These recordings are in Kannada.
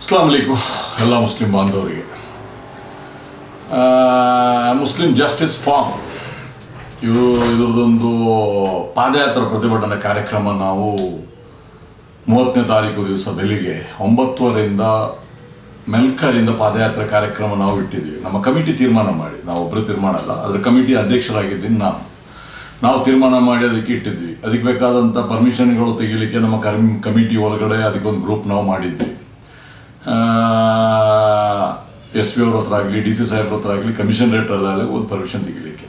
ಅಸ್ಲಾಂ ವಲೈಕು ಎಲ್ಲ ಮುಸ್ಲಿಂ ಬಾಂಧವರಿಗೆ ಆ, ಮುಸ್ಲಿಂ ಜಸ್ಟಿಸ್ ಫಾರ್ಮ್ ಇವರು ಇದ್ರದ್ದೊಂದು ಪಾದಯಾತ್ರಾ ಪ್ರತಿಭಟನೆ ಕಾರ್ಯಕ್ರಮ ನಾವು ಮೂವತ್ತನೇ ತಾರೀಕು ದಿವಸ ಬೆಳಿಗ್ಗೆ ಒಂಬತ್ತುವರೆಯಿಂದ ಮೆಲ್ಕರಿಂದ ಪಾದಯಾತ್ರೆ ಕಾರ್ಯಕ್ರಮ ನಾವು ಇಟ್ಟಿದ್ದೀವಿ ನಮ್ಮ ಕಮಿಟಿ ತೀರ್ಮಾನ ಮಾಡಿ ನಾವು ಒಬ್ಬರು ತೀರ್ಮಾನ ಅಲ್ಲ ಅದರ ಕಮಿಟಿ ಅಧ್ಯಕ್ಷರಾಗಿದ್ದೀನಿ ನಾನು ನಾವು ತೀರ್ಮಾನ ಮಾಡಿ ಅದಕ್ಕೆ ಇಟ್ಟಿದ್ವಿ ಅದಕ್ಕೆ ಬೇಕಾದಂಥ ಪರ್ಮಿಷನ್ಗಳು ತೆಗಿಲಿಕ್ಕೆ ನಮ್ಮ ಕರ್ಮ್ ಕಮಿಟಿ ಒಳಗಡೆ ಅದಕ್ಕೊಂದು ಗ್ರೂಪ್ ನಾವು ಮಾಡಿದ್ವಿ ಎಸ್ ಪಿ ಅವ್ರ ಹತ್ರ ಆಗಲಿ ಡಿ ಸಿ ಸಾಹೇಬ್ರ ಹತ್ರ ಆಗಲಿ ಕಮಿಷನ್ ರೇಟಲ್ಲಿ ಒಂದು ಪರ್ಮಿಷನ್ ತೆಗಿಲಿಕ್ಕೆ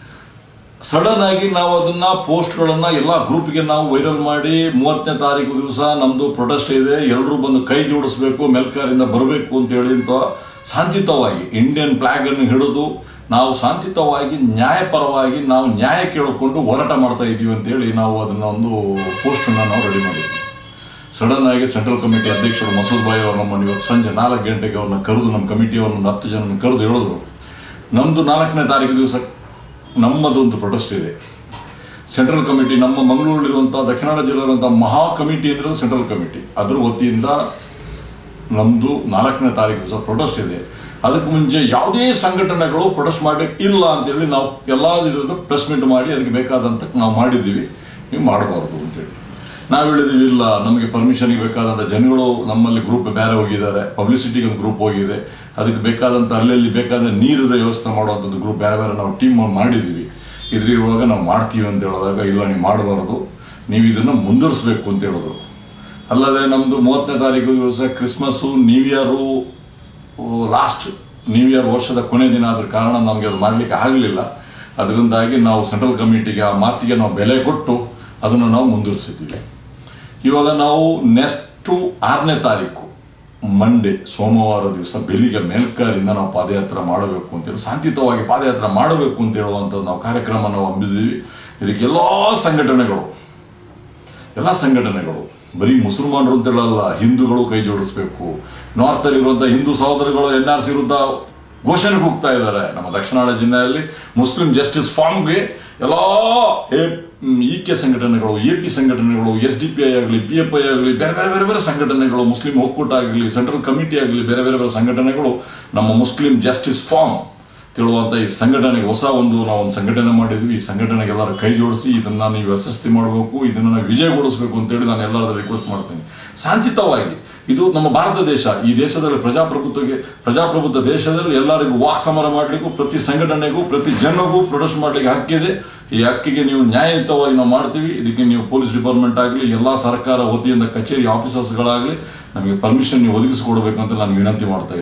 ಸಡನ್ ಆಗಿ ನಾವು ಅದನ್ನ ಪೋಸ್ಟ್ಗಳನ್ನ ಎಲ್ಲ ಗ್ರೂಪ್ಗೆ ನಾವು ವೈರಲ್ ಮಾಡಿ ಮೂವತ್ತನೇ ತಾರೀಕು ದಿವಸ ನಮ್ದು ಪ್ರೊಟೆಸ್ಟ್ ಇದೆ ಎಲ್ಲರೂ ಬಂದು ಕೈ ಜೋಡಿಸ್ಬೇಕು ಮೆಲ್ಕಾರಿಂದ ಬರಬೇಕು ಅಂತ ಹೇಳಿ ಅಂತ ಶಾಂತಿಯುತವಾಗಿ ಇಂಡಿಯನ್ ಫ್ಲಾಗ್ ಅನ್ನು ಹಿಡಿದು ನಾವು ಶಾಂತಿಯುತವಾಗಿ ನ್ಯಾಯಪರವಾಗಿ ನಾವು ನ್ಯಾಯ ಕೇಳಿಕೊಂಡು ಹೋರಾಟ ಮಾಡ್ತಾ ಇದ್ದೀವಿ ಅಂತೇಳಿ ನಾವು ಅದನ್ನ ಒಂದು ಪೋಸ್ಟನ್ನು ನಾವು ರೆಡಿ ಮಾಡಿದ್ವಿ ಸಡನ್ ಆಗಿ ಸೆಂಟ್ರಲ್ ಕಮಿಟಿ ಅಧ್ಯಕ್ಷರು ಮಸೂದ್ ಭಾಯ್ ಅವರು ನಮ್ಮನ್ನು ಇವತ್ತು ಸಂಜೆ ನಾಲ್ಕು ಗಂಟೆಗೆ ಅವ್ರನ್ನ ಕರೆದು ನಮ್ಮ ಕಮಿಟಿಯವ್ರನ್ನ ಒಂದು ಹತ್ತು ಜನ ಕರೆದು ಹೇಳಿದ್ರು ನಮ್ಮದು ನಾಲ್ಕನೇ ತಾರೀಕು ದಿವಸ ನಮ್ಮದೊಂದು ಪ್ರೊಟೆಸ್ಟ್ ಇದೆ ಸೆಂಟ್ರಲ್ ಕಮಿಟಿ ನಮ್ಮ ಮಂಗಳೂರಲ್ಲಿರುವಂಥ ದಕ್ಷಿಣ ಕನ್ನಡ ಜಿಲ್ಲೆಯಲ್ಲಿರುವಂಥ ಮಹಾ ಕಮಿಟಿ ಅಂದರೆ ಸೆಂಟ್ರಲ್ ಕಮಿಟಿ ಅದ್ರ ವತಿಯಿಂದ ನಮ್ಮದು ನಾಲ್ಕನೇ ತಾರೀಕು ದಿವಸ ಪ್ರೊಟೆಸ್ಟ್ ಇದೆ ಅದಕ್ಕೆ ಮುಂಚೆ ಯಾವುದೇ ಸಂಘಟನೆಗಳು ಪ್ರೊಟೆಸ್ಟ್ ಮಾಡಲಿಕ್ಕೆ ಇಲ್ಲ ಅಂತೇಳಿ ನಾವು ಎಲ್ಲ ಇದರಿಂದ ಪ್ರೆಸ್ ಮೀಟ್ ಮಾಡಿ ಅದಕ್ಕೆ ಬೇಕಾದಂತ ನಾವು ಮಾಡಿದ್ದೀವಿ ನೀವು ಮಾಡಬಾರ್ದು ಅಂತೇಳಿ ನಾವು ಹೇಳಿದೀವಿ ಇಲ್ಲ ನಮಗೆ ಪರ್ಮಿಷನ್ಗೆ ಬೇಕಾದಂಥ ಜನಗಳು ನಮ್ಮಲ್ಲಿ ಗ್ರೂಪ್ ಬೇರೆ ಹೋಗಿದ್ದಾರೆ ಪಬ್ಲಿಸಿಟಿಗೆ ಒಂದು ಗ್ರೂಪ್ ಹೋಗಿದೆ ಅದಕ್ಕೆ ಬೇಕಾದಂಥ ಅಲ್ಲಲ್ಲಿ ಬೇಕಾದ ನೀರಿನ ವ್ಯವಸ್ಥೆ ಮಾಡುವಂಥದ್ದು ಗ್ರೂಪ್ ಬೇರೆ ಬೇರೆ ನಾವು ಟೀಮ್ ಮಾಡಿದ್ದೀವಿ ಇದ್ರಿರುವಾಗ ನಾವು ಮಾಡ್ತೀವಿ ಅಂತ ಹೇಳಿದಾಗ ಇಲ್ಲ ನೀವು ಮಾಡಬಾರ್ದು ನೀವು ಇದನ್ನು ಮುಂದುವರಿಸ್ಬೇಕು ಅಂತ ಹೇಳಿದ್ರು ಅಲ್ಲದೆ ನಮ್ಮದು ಮೂವತ್ತನೇ ತಾರೀಕು ದಿವಸ Christmas new year last new year ವರ್ಷದ ಕೊನೆ ದಿನ ಆದ ಕಾರಣ ನಮಗೆ ಅದು ಮಾಡಲಿಕ್ಕೆ ಆಗಲಿಲ್ಲ ಅದರಿಂದಾಗಿ ನಾವು ಸೆಂಟ್ರಲ್ ಕಮಿಟಿಗೆ ಆ ಮಾತಿಗೆ ನಾವು ಬೆಲೆ ಕೊಟ್ಟು ಅದನ್ನು ನಾವು ಮುಂದುವರಿಸಿದ್ದೀವಿ ಇವಾಗ ನಾವು ನೆಕ್ಸ್ಟು ಆರನೇ ತಾರೀಕು ಮಂಡೇ ಸೋಮವಾರ ದಿವಸ ಬೆಳಿಗ್ಗೆ ಮೇಲ್ಕಾರಿಂದ ನಾವು ಪಾದಯಾತ್ರೆ ಮಾಡಬೇಕು ಅಂತೇಳಿ ಶಾಂತಿಯುತವಾಗಿ ಪಾದಯಾತ್ರೆ ಮಾಡಬೇಕು ಅಂತ ಹೇಳುವಂಥದ್ದು ನಾವು ಕಾರ್ಯಕ್ರಮ ನಾವು ಹಮ್ಮಿಸಿದ್ದೀವಿ ಇದಕ್ಕೆಲ್ಲ ಸಂಘಟನೆಗಳು ಎಲ್ಲ ಸಂಘಟನೆಗಳು ಬರೀ ಮುಸಲ್ಮಾನರು ಅಂತ ಹೇಳಲ್ಲ ಹಿಂದೂಗಳು ಕೈ ಜೋಡಿಸ್ಬೇಕು ನಾರ್ತಲ್ಲಿರುವಂಥ ಹಿಂದೂ ಸಹೋದರಗಳು ಎನ್ ಆರ್ ಸಿ ವಿರುದ್ಧ ಘೋಷಣೆಗೆ ಹೋಗ್ತಾ ಇದ್ದಾರೆ ನಮ್ಮ ದಕ್ಷಿಣ ಕನ್ನಡ ಜಿಲ್ಲೆಯಲ್ಲಿ ಮುಸ್ಲಿಂ ಜಸ್ಟಿಸ್ ಫಾರ್ಮ್ಗೆ ಎಲ್ಲ ಇ ಕೆ ಸಂಘಟನೆಗಳು ಎ ಪಿ ಸಂಘಟನೆಗಳು ಎಸ್ ಡಿ ಪಿ ಐ ಆಗಲಿ ಪಿ ಎಫ್ ಐ ಆಗಲಿ ಬೇರೆ ಬೇರೆ ಬೇರೆ ಬೇರೆ ಸಂಘಟನೆಗಳು ಮುಸ್ಲಿಂ ಒಕ್ಕೂಟ ಆಗಲಿ ಸೆಂಟ್ರಲ್ ಕಮಿಟಿ ಆಗಲಿ ಬೇರೆ ಬೇರೆ ಬೇರೆ ಸಂಘಟನೆಗಳು ನಮ್ಮ ಮುಸ್ಲಿಂ ಜಸ್ಟಿಸ್ ಫಾರ್ಮ್ ತಿಳುವಂಥ ಈ ಸಂಘಟನೆಗೆ ಹೊಸ ಒಂದು ನಾವು ಒಂದು ಸಂಘಟನೆ ಮಾಡಿದ್ವಿ ಈ ಸಂಘಟನೆಗೆ ಎಲ್ಲರೂ ಕೈ ಜೋಡಿಸಿ ಇದನ್ನ ನೀವು ಯಶಸ್ವಿ ಮಾಡಬೇಕು ಇದನ್ನ ನಾವು ವಿಜಯಗೊಳಿಸಬೇಕು ಅಂತೇಳಿ ನಾನು ಎಲ್ಲರ ರಿಕ್ವೆಸ್ಟ್ ಮಾಡ್ತೀನಿ ಶಾಂತಿಯುತವಾಗಿ ಇದು ನಮ್ಮ ಭಾರತ ದೇಶ ಈ ದೇಶದಲ್ಲಿ ಪ್ರಜಾಪ್ರಭುತ್ವಕ್ಕೆ ಪ್ರಜಾಪ್ರಭುತ್ವ ದೇಶದಲ್ಲಿ ಎಲ್ಲರಿಗೂ ವಾಕ್ ಸಮರ ಮಾಡಲಿಕ್ಕೂ ಪ್ರತಿ ಸಂಘಟನೆಗೂ ಪ್ರತಿ ಜನಗೂ ಪ್ರೊಟೆಸ್ಟ್ ಮಾಡಲಿಕ್ಕೆ ಹಕ್ಕಿದೆ ಈ ಹಕ್ಕಿಗೆ ನೀವು ನ್ಯಾಯಯುತವಾಗಿ ನಾವು ಮಾಡ್ತೀವಿ ಇದಕ್ಕೆ ನೀವು ಪೊಲೀಸ್ ಡಿಪಾರ್ಟ್ಮೆಂಟ್ ಆಗಲಿ ಎಲ್ಲ ಸರ್ಕಾರ ವತಿಯಿಂದ ಕಚೇರಿ ಆಫೀಸರ್ಸ್ಗಳಾಗಲಿ ನಮಗೆ ಪರ್ಮಿಷನ್ ನೀವು ಒದಗಿಸಿಕೊಡ್ಬೇಕು ಅಂತ ನಾನು ವಿನಂತಿ ಮಾಡ್ತಾ ಇದ್ದೀನಿ